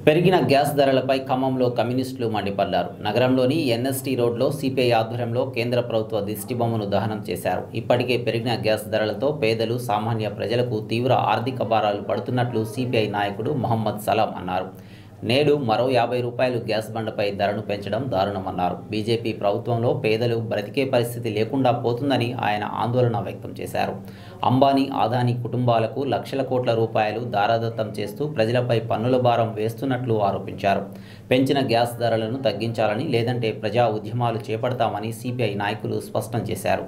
పెరిగిన గ్యాస్ ధరలపై ఖమ్మంలో కమ్యూనిస్టులు మండిపడ్డారు నగరంలోని ఎన్ఎస్టీ రోడ్లో సిపిఐ ఆధ్వర్యంలో కేంద్ర ప్రభుత్వ దిష్టిబొమ్మను దహనం చేశారు ఇప్పటికే పెరిగిన గ్యాస్ ధరలతో పేదలు సామాన్య ప్రజలకు తీవ్ర ఆర్థిక భారాలు పడుతున్నట్లు సిపిఐ నాయకుడు మొహమ్మద్ సలాం అన్నారు నేడు మరో యాభై రూపాయలు గ్యాస్ బండపై ధరను పెంచడం దారుణమన్నారు బీజేపీ ప్రభుత్వంలో పేదలు బ్రతికే పరిస్థితి లేకుండా పోతుందని ఆయన ఆందోళన వ్యక్తం చేశారు అంబానీ ఆదానీ కుటుంబాలకు లక్షల కోట్ల రూపాయలు దారాదత్తం చేస్తూ ప్రజలపై పన్నుల భారం వేస్తున్నట్లు ఆరోపించారు పెంచిన గ్యాస్ ధరలను తగ్గించాలని లేదంటే ప్రజా ఉద్యమాలు చేపడతామని సిపిఐ నాయకులు స్పష్టం చేశారు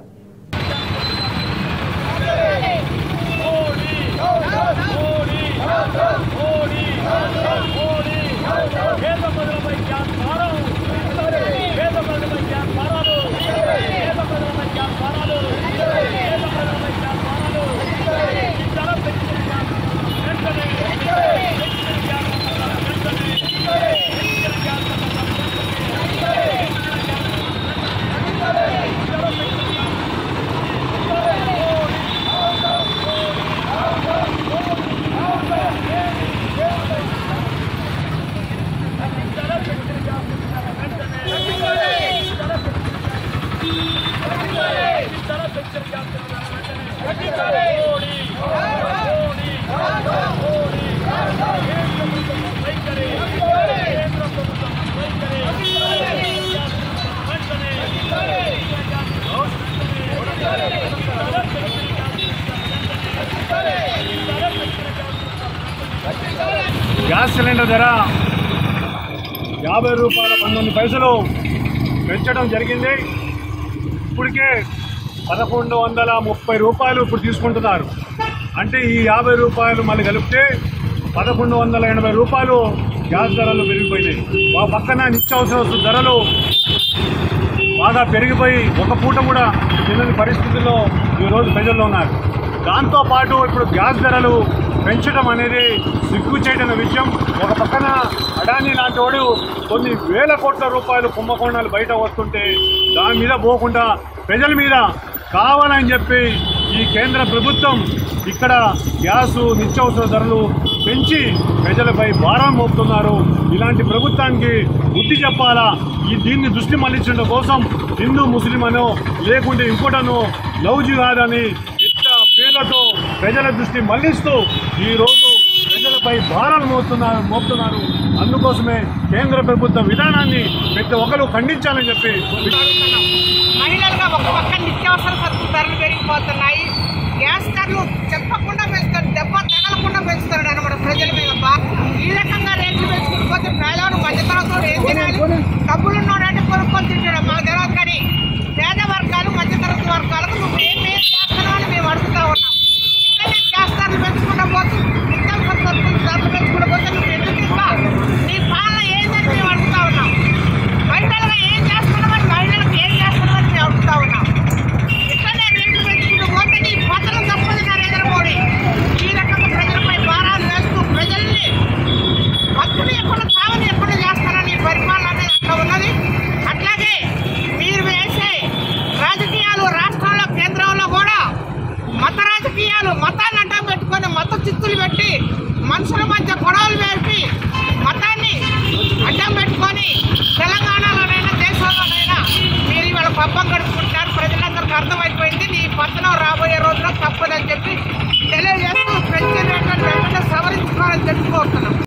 పేద ప్రజలపై గ్యాస్ భారం పేద ప్రజలపై గ్యాస్ భారాలు పేద ప్రజలపై గ్యాస్ భారాలు పేద ప్రజలపై గ్యాస్ భారాలు ఈ ధర పెంచిన గ్యాస్ వెంటనే పెంచిన గ్యాస్ వెంటనే పెంచిన గ్యాస్ ధర పెంచిన గ్యాస్ వెంటనే మోడీ మోడీ మోడీ వైఖరి కేంద్ర ప్రభుత్వం వైఖరి వెంటనే గ్యాస్ సిలిండర్ ధర యాభై రూపాయల పంతొమ్మిది పైసలు పెంచడం జరిగింది ఇప్పటికే పదకొండు వందల ముప్పై రూపాయలు ఇప్పుడు తీసుకుంటున్నారు అంటే ఈ యాభై రూపాయలు మళ్ళీ కలిపితే పదకొండు వందల ఎనభై రూపాయలు గ్యాస్ ధరలు పెరిగిపోయినాయి ఆ పక్కన నిత్యావసర వస్తువుల ధరలు బాగా పెరిగిపోయి ఒక పూట కూడా తినని పరిస్థితుల్లో ఈరోజు ప్రజల్లో ఉన్నారు దాంతోపాటు ఇప్పుడు గ్యాస్ ధరలు పెంచడం అనేది సిగ్గుచేటైన విషయం ఒక పక్కన అడానీ లాంటి వాడు కొన్ని వేల కోట్ల రూపాయలు కుంభకోణాలు బయట వస్తుంటే దాని మీద పోకుండా ప్రజల మీద కావాలని చెప్పి ఈ కేంద్ర ప్రభుత్వం ఇక్కడ గ్యాసు నిత్యావసర ధరలు పెంచి ప్రజలపై భారం మోపుతున్నారు ఇలాంటి ప్రభుత్వానికి బుద్ధి చెప్పాలా ఈ దీన్ని దృష్టి మళ్లించడం కోసం హిందూ ముస్లిం అనో లేకుంటే ఇంకోటనో లవ్ జిహాద్ అని ఇట్ట పేర్లతో ప్రజల దృష్టి మళ్లిస్తూ ఈ రోజు ప్రజలపై భారాలు మోపుతున్నారు మోపుతున్నారు అందుకోసమే కేంద్ర ప్రభుత్వ విధానాన్ని ప్రతి ఒక్కరూ ఖండించాలని చెప్పి మహిళలుగా ఒక పక్క నిత్యావసర సరుకులు ధరలు పెరిగిపోతున్నాయి గ్యాస్ ధరలు చెప్పకుండా పెంచుతారు దెబ్బ తగలకుండా పెంచుతారు అనమాట ప్రజల మీద బా- ఈ రకంగా రేట్లు పెంచుకుంటూ పోతే పేదవాడు మధ్యతరగతి ఏం తినాలి డబ్బులు ఉన్నాడంటే కొనుక్కొని తింటాడు మాకు తెలియదు కానీ పేద వర్గాలు మధ్యతరగతి వర్గాలకు నువ్వు ఏం ఏం చేస్తున్నావు అని మేము అడుగుతా ఉన్నాం ఇట్లనే గ్యాస్ ధరలు పెంచుకుంటూ పోతూ నిత్యావసర సరుకులు ధరలు పెంచుకుంటూ పోతే నువ్వు ఎందుకు ఇంకా నీ పాలన ఏందని మేము అడుగుతా ఉన్నాం మహిళలుగా ఏం చేస్తున్నామని మహిళలకు ఏం చేస్తున్నామని మేము అడుగుతా ఉన్నాం ఇట్లనే రేట్లు పెంచుకుంటూ పోతే నీ పతనం తప్పదు నరేంద్ర మోడీ ఈ రకంగా ప్రజలపై భారాలు వేస్తూ ప్రజల్ని బతుకులు ఎక్కడ సావని ఎక్కడ చేస్తారని పరిపాలన అనేది అట్లా ఉన్నది అట్లాగే మీరు వేసే రాజకీయాలు రాష్ట్రంలో కేంద్రంలో కూడా మత రాజకీయాలు మతాన్ని అడ్డం పెట్టుకొని మత చిత్తులు పెట్టి మనుషుల మధ్య గొడవలు వేపి మతాన్ని అడ్డం పెట్టుకొని తెలంగాణలోనైనా దేశంలోనైనా మీరు ఇవాళ పబ్బం గడుపుకుంటున్నారు ప్రజలందరికీ అర్థమైపోయింది నీ పతనం రాబోయే రోజుల్లో తప్పదని చెప్పి తెలియజేస్తూ పెంచిన రేట్లను వెంటనే సవరించుకోవాలని చెప్పి కోరుతున్నాం